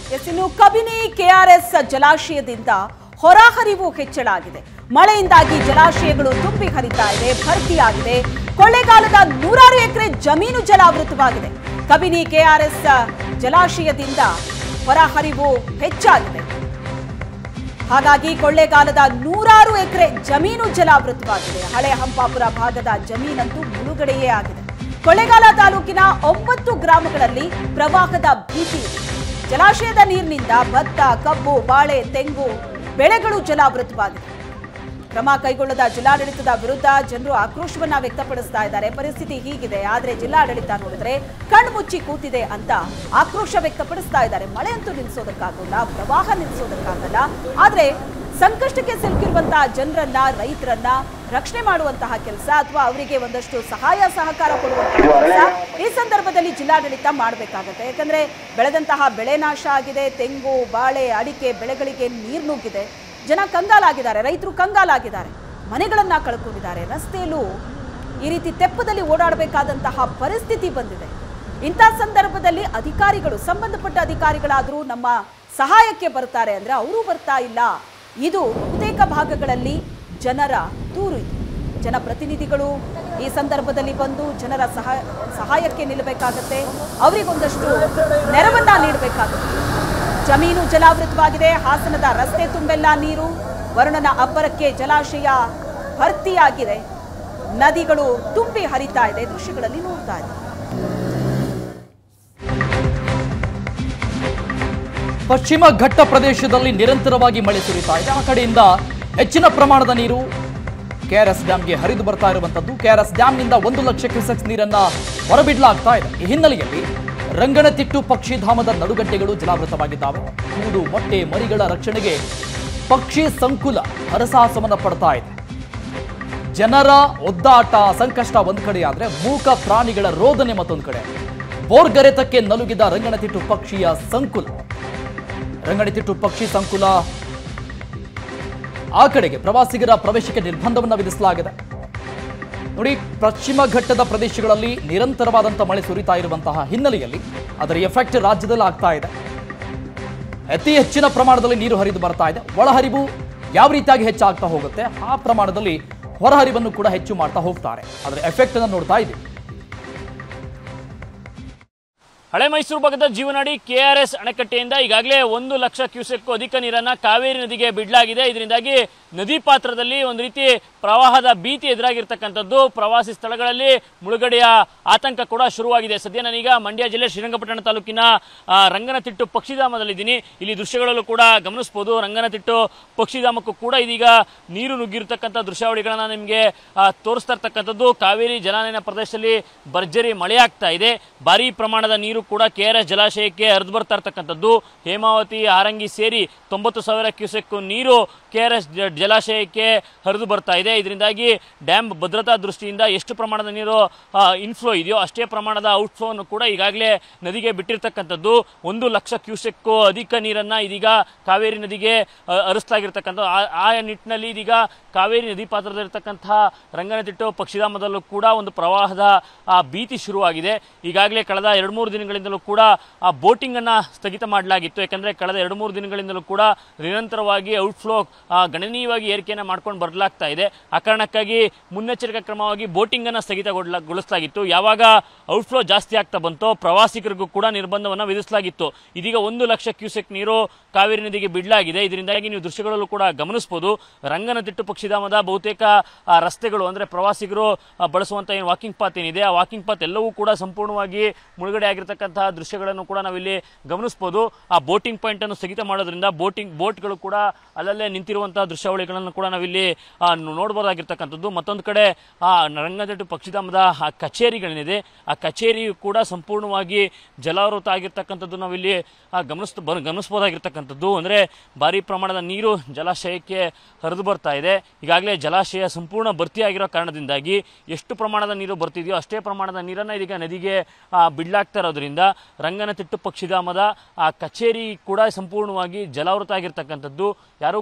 S ಇನ್ನು Kabini KRS ಜಲಾಶಯದಿಂದ ಹೊರಹರಿವು ಹೆಚ್ಚಳ ಆಗಿದೆ ಮಳೆಯಿಂದಾಗಿ ಜಲಾಶಯಗಳು ತುಂಬಿ ಹರಿತಾ ಇದೆ ಭರ್ತಿಯಾಗಿದೆ ಕೊಳ್ಳೇಗಾಲದ ನೂರಾರು ಎಕರೆ ಜಮೀನು ಜಲಾವೃತವಾಗಿದೆ ಕಬಿನಿ ಕೆಆರ್ಎಸ್ ಜಲಾಶಯದಿಂದ ಹೊರಹರಿವು ಹೆಚ್ಚಾಗಿದೆ ಹಾಗಾಗಿ ಕೊಳ್ಳೇಗಾಲದ ನೂರಾರು ಎಕರೆ ಜಮೀನು ಜಲಾವೃತವಾಗಿದೆ ಹಳೆ ಹಂಪಾಪುರ ಭಾಗದ ಜಮೀನಂತೂ ಮುಳುಗಡೆಯೇ ಆಗಿದೆ ಕೊಳ್ಳೇಗಾಲ ತಾಲೂಕಿನ ಒಂಬತ್ತು ಗ್ರಾಮಗಳಲ್ಲಿ ಪ್ರವಾಹದ ಭೀತಿ ಇದೆ ಜಲಾಶಯದ ನೀರಿನಿಂದ ಭತ್ತ ಕಬ್ಬು ಬಾಳೆ ತೆಂಗು ಬೆಳೆಗಳು ಜಲಾವೃತವಾಗಿದೆ ಕ್ರಮ ಕೈಗೊಳ್ಳದ ಜಿಲ್ಲಾಡಳಿತದ ವಿರುದ್ಧ ಜನರು ಆಕ್ರೋಶವನ್ನ ವ್ಯಕ್ತಪಡಿಸ್ತಾ ಇದ್ದಾರೆ ಪರಿಸ್ಥಿತಿ ಹೀಗಿದೆ ಆದ್ರೆ ಜಿಲ್ಲಾಡಳಿತ ನೋಡಿದ್ರೆ ಕಣ್ಮುಚ್ಚಿ ಕೂತಿದೆ ಅಂತ ಆಕ್ರೋಶ ವ್ಯಕ್ತಪಡಿಸ್ತಾ ಇದ್ದಾರೆ ಮಳೆ ಅಂತೂ ನಿಲ್ಲಿಸೋದಕ್ಕಾಗಲ್ಲ ಪ್ರವಾಹ ನಿಲ್ಲಿಸೋದಕ್ಕಾಗಲ್ಲ ಆದ್ರೆ ಸಂಕಷ್ಟಕ್ಕೆ ಸಿಲುಕಿರುವಂತಹ ಜನರನ್ನ ರೈತರನ್ನ ರಕ್ಷಣೆ ಮಾಡುವಂತಹ ಕೆಲಸ ಅಥವಾ ಅವರಿಗೆ ಒಂದಷ್ಟು ಸಹಾಯ ಸಹಕಾರ ಕೊಡುವಂತಹ ಕೆಲಸ ಈ ಸಂದರ್ಭದಲ್ಲಿ ಜಿಲ್ಲಾಡಳಿತ ಮಾಡಬೇಕಾಗತ್ತೆ ಯಾಕಂದ್ರೆ ಬೆಳೆದಂತಹ ಬೆಳೆ ನಾಶ ಆಗಿದೆ ತೆಂಗು ಬಾಳೆ ಅಡಿಕೆ ಬೆಳೆಗಳಿಗೆ ನೀರು ನುಗ್ಗಿದೆ ಜನ ಕಂಗಾಲಾಗಿದ್ದಾರೆ ರೈತರು ಕಂಗಾಲಾಗಿದ್ದಾರೆ ಮನೆಗಳನ್ನ ಕಳ್ಕೊಂಡಿದ್ದಾರೆ ರಸ್ತೆಯಲ್ಲೂ ಈ ರೀತಿ ತೆಪ್ಪದಲ್ಲಿ ಓಡಾಡಬೇಕಾದಂತಹ ಪರಿಸ್ಥಿತಿ ಬಂದಿದೆ ಇಂಥ ಸಂದರ್ಭದಲ್ಲಿ ಅಧಿಕಾರಿಗಳು ಸಂಬಂಧಪಟ್ಟ ಅಧಿಕಾರಿಗಳಾದರೂ ನಮ್ಮ ಸಹಾಯಕ್ಕೆ ಬರ್ತಾರೆ ಅಂದ್ರೆ ಅವರು ಬರ್ತಾ ಇಲ್ಲ ಇದು ಬಹುತೇಕ ಭಾಗಗಳಲ್ಲಿ ಜನರ ದೂರು ಇದು ಜನಪ್ರತಿನಿಧಿಗಳು ಈ ಸಂದರ್ಭದಲ್ಲಿ ಬಂದು ಜನರ ಸಹಾಯ ಸಹಾಯಕ್ಕೆ ನಿಲ್ಲಬೇಕಾಗತ್ತೆ ಅವರಿಗೊಂದಷ್ಟು ನೆರವನ್ನ ನೀಡಬೇಕಾಗುತ್ತೆ ಜಮೀನು ಜಲಾವೃತವಾಗಿದೆ ಹಾಸನದ ರಸ್ತೆ ತುಂಬೆಲ್ಲ ನೀರು ವರುಣನ ಅಬ್ಬರಕ್ಕೆ ಜಲಾಶಯ ಭರ್ತಿಯಾಗಿದೆ ನದಿಗಳು ತುಂಬಿ ಹರಿತಾ ಇದೆ ದೃಶ್ಯಗಳಲ್ಲಿ ನೋಡ್ತಾ ಇದೆ ಪಶ್ಚಿಮ ಘಟ್ಟ ಪ್ರದೇಶದಲ್ಲಿ ನಿರಂತರವಾಗಿ ಮಳೆ ಸುರಿತಾ ಇದೆ ಆ ಕಡೆಯಿಂದ ಹೆಚ್ಚಿನ ಪ್ರಮಾಣದ ನೀರು ಕೆಆರ್ಎಸ್ ಡ್ಯಾಂಗೆ ಹರಿದು ಬರ್ತಾ ಇರುವಂತದ್ದು ಕೆಆರ್ಎಸ್ ಡ್ಯಾಂನಿಂದ ಒಂದು ಲಕ್ಷ ಕ್ಯೂಸೆಕ್ಸ್ ನೀರನ್ನ ಹೊರಬಿಡಲಾಗ್ತಾ ಇದೆ ಈ ಹಿನ್ನೆಲೆಯಲ್ಲಿ ರಂಗನತಿಟ್ಟು ಪಕ್ಷಿಧಾಮದ ನಡುಗಡ್ಡೆಗಳು ಜಲಾವೃತವಾಗಿದ್ದಾವೆ ಕೂಡು ಮೊಟ್ಟೆ ಮರಿಗಳ ರಕ್ಷಣೆಗೆ ಪಕ್ಷಿ ಸಂಕುಲ ಹರಸಾಹಸವನ್ನ ಪಡ್ತಾ ಇದೆ ಜನರ ಒದ್ದಾಟ ಸಂಕಷ್ಟ ಒಂದ್ ಕಡೆ ಆದ್ರೆ ಮೂಕ ಪ್ರಾಣಿಗಳ ರೋದನೆ ಮತ್ತೊಂದು ಕಡೆ ಬೋರ್ಗರೆತಕ್ಕೆ ನಲುಗಿದ ರಂಗನತಿಟ್ಟು ಪಕ್ಷಿಯ ಸಂಕುಲ ರಂಗನತಿಟ್ಟು ಪಕ್ಷಿ ಸಂಕುಲ ಆ ಕಡೆಗೆ ಪ್ರವಾಸಿಗರ ಪ್ರವೇಶಕ್ಕೆ ನಿರ್ಬಂಧವನ್ನು ವಿಧಿಸಲಾಗಿದೆ ನೋಡಿ ಪಶ್ಚಿಮ ಘಟ್ಟದ ಪ್ರದೇಶಗಳಲ್ಲಿ ನಿರಂತರವಾದಂತಹ ಮಳೆ ಸುರಿತಾ ಇರುವಂತಹ ಹಿನ್ನೆಲೆಯಲ್ಲಿ ಅದರ ಎಫೆಕ್ಟ್ ರಾಜ್ಯದಲ್ಲಿ ಆಗ್ತಾ ಇದೆ ಅತಿ ಹೆಚ್ಚಿನ ಪ್ರಮಾಣದಲ್ಲಿ ನೀರು ಹರಿದು ಬರ್ತಾ ಇದೆ ಒಳಹರಿವು ಯಾವ ರೀತಿಯಾಗಿ ಹೆಚ್ಚಾಗ್ತಾ ಹೋಗುತ್ತೆ ಆ ಪ್ರಮಾಣದಲ್ಲಿ ಹೊರಹರಿವನ್ನು ಕೂಡ ಹೆಚ್ಚು ಮಾಡ್ತಾ ಹೋಗ್ತಾರೆ ಅದರ ಎಫೆಕ್ಟ್ ಅನ್ನು ನೋಡ್ತಾ ಇದ್ದೀವಿ ಹಳೆ ಮೈಸೂರು ಭಾಗದ ಜೀವನಾಡಿ ಕೆಆರ್ಎಸ್ ಅಣೆಕಟ್ಟೆಯಿಂದ ಈಗಾಗಲೇ ಒಂದು ಲಕ್ಷ ಕ್ಯೂಸೆಕ್ಕು ಅಧಿಕ ನೀರನ್ನ ಕಾವೇರಿ ನದಿಗೆ ಬಿಡಲಾಗಿದೆ ಇದರಿಂದಾಗಿ ನದಿ ಪಾತ್ರದಲ್ಲಿ ಒಂದು ರೀತಿ ಪ್ರವಾಹದ ಭೀತಿ ಎದುರಾಗಿರ್ತಕ್ಕಂಥದ್ದು ಪ್ರವಾಸಿ ಸ್ಥಳಗಳಲ್ಲಿ ಮುಳುಗಡೆಯ ಆತಂಕ ಕೂಡ ಶುರುವಾಗಿದೆ ಸದ್ಯ ನಾನೀಗ ಮಂಡ್ಯ ಜಿಲ್ಲೆ ಶ್ರೀರಂಗಪಟ್ಟಣ ತಾಲೂಕಿನ ಆ, ರಂಗನತಿಟ್ಟು ಪಕ್ಷಿಧಾಮದಲ್ಲಿದ್ದೀನಿ ಇಲ್ಲಿ ದೃಶ್ಯಗಳಲ್ಲೂ ಕೂಡ ಗಮನಿಸಬಹುದು ರಂಗನತಿಟ್ಟು ಪಕ್ಷಿಧಾಮಕ್ಕೂ ಕೂಡ ಇದೀಗ ನೀರು ನುಗ್ಗಿರ್ತಕ್ಕಂಥ ದೃಶ್ಯಾವಳಿಗಳನ್ನ ನಿಮಗೆ ಆ, ತೋರಿಸ್ತಾ ಇರ್ತಕ್ಕಂಥದ್ದು ಕಾವೇರಿ ಜಲಾನಯನ ಪ್ರದೇಶದಲ್ಲಿ ಭರ್ಜರಿ ಮಳೆ ಆಗ್ತಾ ಇದೆ ಭಾರಿ ಪ್ರಮಾಣದ ನೀರು ಕೂಡ ಕೆ ಆರ್ ಎಸ್ ಜಲಾಶಯಕ್ಕೆ ಹರಿದು ಬರ್ತಾ ಇರ್ತಕ್ಕಂಥದ್ದು ಹೇಮಾವತಿ ಆರಂಗಿ ಸೇರಿ ತೊಂಬತ್ತು ಸಾವಿರ ಕ್ಯೂಸೆಕ್ ನೀರು ಕೆ ಆರ್ ಎಸ್ ಜಲಾಶಯಕ್ಕೆ ಹರಿದು ಬರ್ತಾ ಇದೆ ಇದರಿಂದಾಗಿ ಡ್ಯಾಮ್ ಭದ್ರತಾ ದೃಷ್ಟಿಯಿಂದ ಎಷ್ಟು ಪ್ರಮಾಣದ ನೀರು ಇನ್ಫ್ಲೋ ಇದೆಯೋ ಅಷ್ಟೇ ಪ್ರಮಾಣದ ಔಟ್ಫ್ಲೋವನ್ನು ಕೂಡ ಈಗಾಗಲೇ ನದಿಗೆ ಬಿಟ್ಟಿರ್ತಕ್ಕಂಥದ್ದು ಒಂದು ಲಕ್ಷ ಕ್ಯೂಸೆಕ್ ಅಧಿಕ ನೀರನ್ನ ಇದೀಗ ಕಾವೇರಿ ನದಿಗೆ ಆ, ಹರಿಸಲಾಗಿರ್ತಕ್ಕಂಥ ಆ- ಆ ನಿಟ್ಟಿನಲ್ಲಿ ಇದೀಗ ಕಾವೇರಿ ನದಿ ಪಾತ್ರದಲ್ಲಿರ್ತಕ್ಕಂತಹ ರಂಗನತಿಟ್ಟು ಪಕ್ಷಿಧಾಮದಲ್ಲೂ ಕೂಡ ಒಂದು ಪ್ರವಾಹದ ಆ, ಭೀತಿ ಶುರುವಾಗಿದೆ ಈಗಾಗಲೇ ಕಳೆದ ಎರಡು ಮೂರು ದಿನಗಳಿಂದಲೂ ಕೂಡ ಆ ಬೋಟಿಂಗ್ ಅನ್ನ ಸ್ಥಗಿತ ಮಾಡಲಾಗಿತ್ತು ಯಾಕಂದ್ರೆ ಕಳೆದ ಎರಡು ಮೂರು ದಿನಗಳಿಂದಲೂ ಕೂಡ ನಿರಂತರವಾಗಿ ಔಟ್ಫ್ಲೋ ಗಣನೀಯವಾಗಿ ಏರಿಕೆಯನ್ನು ಮಾಡ್ಕೊಂಡು ಬರಲಾಗ್ತಾ ಇದೆ ಆ ಕಾರಣಕ್ಕಾಗಿ ಮುನ್ನೆಚ್ಚರಿಕಾ ಕ್ರಮವಾಗಿ ಬೋಟಿಂಗ್ ಅನ್ನ ಸ್ಥಗಿತಗೊಳಿಸಲಾಗಿತ್ತು ಯಾವಾಗ ಔಟ್ಫ್ಲೋ ಜಾಸ್ತಿ ಆಗ್ತಾ ಬಂತೋ ಪ್ರವಾಸಿಗರಿಗೂ ಕೂಡ ನಿರ್ಬಂಧವನ್ನು ವಿಧಿಸಲಾಗಿತ್ತು ಇದೀಗ ಒಂದು ಲಕ್ಷ ಕ್ಯೂಸೆಕ್ ನೀರು ಕಾವೇರಿ ನದಿಗೆ ಬಿಡಲಾಗಿದೆ ಇದರಿಂದಾಗಿ ನೀವು ದೃಶ್ಯಗಳಲ್ಲೂ ಕೂಡ ಗಮನಿಸಬಹುದು ರಂಗನತಿಟ್ಟು ಪಕ್ಷಿಧಾಮದ ಬಹುತೇಕ ಆ, ರಸ್ತೆಗಳು ಅಂದ್ರೆ ಪ್ರವಾಸಿಗರು ಆ, ಬಳಸುವಂತ ಏನು ವಾಕಿಂಗ್ ಪಾತ್ ಏನಿದೆ ಆ ವಾಕಿಂಗ್ ಪಾತ್ ಎಲ್ಲವೂ ಕೂಡ ಸಂಪೂರ್ಣವಾಗಿ ಮುಳುಗಡೆ ಆಗಿರ್ತಕ್ಕಂತಹ ದೃಶ್ಯಗಳನ್ನು ಕೂಡ ನಾವಿಲ್ಲಿ ಗಮನಿಸಬಹುದು ಆ ಬೋಟಿಂಗ್ ಪಾಯಿಂಟ್ ಅನ್ನು ಸ್ಥಗಿತ ಮಾಡೋದ್ರಿಂದ ಬೋಟಿಂಗ್ ಬೋಟ್ಗಳು ಕೂಡ ಅಲ್ಲಲ್ಲೇ ನಿಂತಿರುವಂತಹ ದೃಶ್ಯಾವಳಿಗಳನ್ನು ಕೂಡ ನಾವಿಲ್ಲಿ ಆ, ನೋ- ನೋಡಬಹುದಾಗಿರ್ತಕ್ಕಂಥದ್ದು ಮತ್ತೊಂದು ಕಡೆ ಆ ರಂಗನತಿಟ್ಟು ಪಕ್ಷಿಧಾಮದ ಆ ಕಚೇರಿಗಳೇನಿದೆ ಆ ಕಚೇರಿಯು ಕೂಡ ಸಂಪೂರ್ಣವಾಗಿ ಜಲಾವೃತ ಆಗಿರ್ತಕ್ಕಂಥದ್ದು ನಾವಿಲ್ಲಿ ಆ, ಗಮನಿಸ್ ಬ- ಗಮನಿಸಬಹುದಾಗಿರ್ತಕ್ಕಂಥದ್ದು ಅಂದ್ರೆ ಭಾರಿ ಪ್ರಮಾಣದ ನೀರು ಜಲಾಶಯಕ್ಕೆ ಹರಿದು ಬರ್ತಾ ಇದೆ ಈಗಾಗಲೇ ಜಲಾಶಯ ಸಂಪೂರ್ಣ ಭರ್ತಿಯಾಗಿರೋ ಕಾರಣದಿಂದಾಗಿ ಎಷ್ಟು ಪ್ರಮಾಣದ ನೀರು ಬರ್ತಿದೆಯೋ ಅಷ್ಟೇ ಪ್ರಮಾಣದ ನೀರನ್ನು ಇದೀಗ ನದಿಗೆ ಆ, ಬಿಡ್ಲಾಗ್ತಾ ಇರೋದ್ರಿಂದ ರಂಗನತಿಟ್ಟು ಪಕ್ಷಿಧಾಮದ ಆ ಕಚೇರಿ ಕೂಡ ಸಂಪೂರ್ಣವಾಗಿ ಜಲಾವೃತ ಆಗಿರ್ತಕ್ಕಂಥದ್ದು ಯಾರೂ ಕೂಡ ಇಲ್ಲಿಗೆ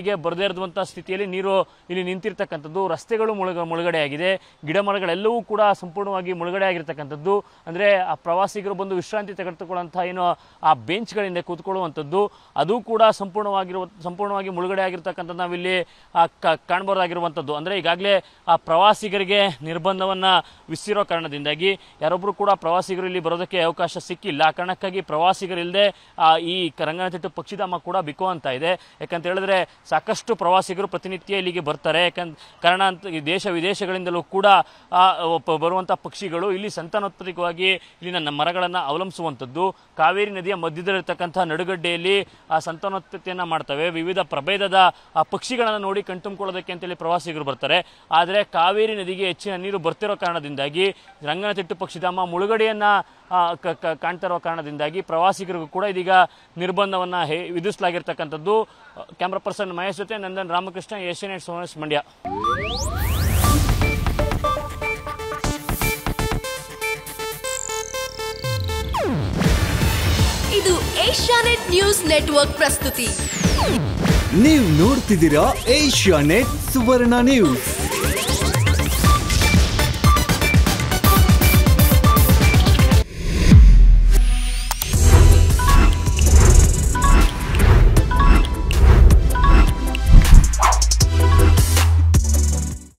ನದಿಗೆ ಬರದೇ ಇರುವಂಥ ಸ್ಥಿತಿಯಲ್ಲಿ ನೀರು ಇಲ್ಲಿ ನಿಂತಿರ್ತಕ್ಕಂಥದ್ದು ರಸ್ತೆಗಳು ಮುಳುಗ ಮುಳುಗಡೆಯಾಗಿದೆ ಗಿಡ ಮರಗಳೆಲ್ಲವೂ ಕೂಡ ಸಂಪೂರ್ಣವಾಗಿ ಮುಳುಗಡೆ ಆಗಿರ್ತಕ್ಕಂಥದ್ದು ಅಂದರೆ ಆ ಪ್ರವಾಸಿಗರು ಬಂದು ವಿಶ್ರಾಂತಿ ತೆಗೆದುಕೊಳ್ಳುವಂಥ ಏನು ಆ ಬೆಂಚ್ಗಳಿಂದ ಕೂತ್ಕೊಳ್ಳುವಂಥದ್ದು ಅದು ಕೂಡ ಸಂಪೂರ್ಣವಾಗಿರುವ ಸಂಪೂರ್ಣವಾಗಿ ಮುಳುಗಡೆ ಆಗಿರ್ತಕ್ಕಂಥದ್ದು ನಾವಿಲ್ಲಿ ಆ, ಕ- ಕಾಣ್ಬೋದಾಗಿರುವಂಥದ್ದು ಅಂದರೆ ಈಗಾಗಲೇ ಆ ಪ್ರವಾಸಿಗರಿಗೆ ನಿರ್ಬಂಧವನ್ನು ವಿಸಿರೋ ಕಾರಣದಿಂದಾಗಿ ಯಾರೊಬ್ಬರು ಕೂಡ ಪ್ರವಾಸಿಗರು ಇಲ್ಲಿ ಬರೋದಕ್ಕೆ ಅವಕಾಶ ಸಿಕ್ಕಿಲ್ಲ ಆ ಕಾರಣಕ್ಕಾಗಿ ಪ್ರವಾಸಿಗರಿಲ್ಲದೆ ಈ ರಂಗನತಿಟ್ಟು ಪಕ್ಷಿಧಾಮ ಕೂಡ ಬಿಕೋ ಅಂತ ಇದೆ ಯಾಕಂತ ಹೇಳಿದ್ರೆ ಸಾಕಷ್ಟು ಪ್ರವಾಸಿಗರು ಪ್ರತಿನಿತ್ಯ ಇಲ್ಲಿಗೆ ಬರ್ತಾರೆ ಯಾಕಂತ ಕಾರಣ ಅಂತ ಈ ದೇಶ ವಿದೇಶಗಳಿಂದಲೂ ಕೂಡ ಆ, ಪ- ಬರುವಂಥ ಪಕ್ಷಿಗಳು ಇಲ್ಲಿ ಸಂತಾನೋತ್ಪತ್ತಿಕವಾಗಿ ಇಲ್ಲಿನ ನ- ಮರಗಳನ್ನು ಅವಲಂಬಿಸುವಂಥದ್ದು ಕಾವೇರಿ ನದಿಯ ಮಧ್ಯದಲ್ಲಿರ್ತಕ್ಕಂಥ ನಡುಗಡ್ಡೆಯಲ್ಲಿ ಆ ಸಂತಾನೋತ್ಪತ್ತಿಯನ್ನು ಮಾಡ್ತವೆ ವಿವಿಧ ಪ್ರಭೇದದ ಆ ಪಕ್ಷಿಗಳನ್ನು ನೋಡಿ ಕಣ್ತುಂಬಿಕೊಳ್ಳೋದಕ್ಕೆ ಅಂತೇಳಿ ಪ್ರವಾಸಿಗರು ಬರ್ತಾರೆ ಆದರೆ ಕಾವೇರಿ ನದಿಗೆ ಹೆಚ್ಚಿನ ನೀರು ಬರ್ತಿರೋ ಕಾರಣದಿಂದಾಗಿ ರಂಗನತಿಟ್ಟು ಪಕ್ಷಿಧಾಮ ಮುಳುಗಡೆಯನ್ನು ಕಾಣ್ತಾ ಇರೋ ಕಾರಣದಿಂದಾಗಿ ಪ್ರವಾಸಿಗರಿಗೂ ಕೂಡ ಇದೀಗ ನಿರ್ಬಂಧವನ್ನು ಹೇ ವಿಧಿಸಲಾಗಿರ್ತಕ್ಕಂಥದ್ದು ಕ್ಯಾಮ್ರಾ ಪರ್ಸನ್ ಮಹೇಶ್ ಜೊತೆ ನಂದನ್ ರಾಮಕೃಷ್ಣ ಏಷ್ಯನ್ ಏಟ್ ಸೋನಸ್ ಮಂಡ್ಯ ಇದು ಏಷ್ಯಾನೆಟ್ ನ್ಯೂಸ್ ನೆಟ್ವರ್ಕ್ ಪ್ರಸ್ತುತಿ ನೀವು ನೋಡ್ತಿದ್ದೀರಾ ಏಷ್ಯಾ ನೆಟ್ ಸುವರ್ಣ ನ್ಯೂಸ್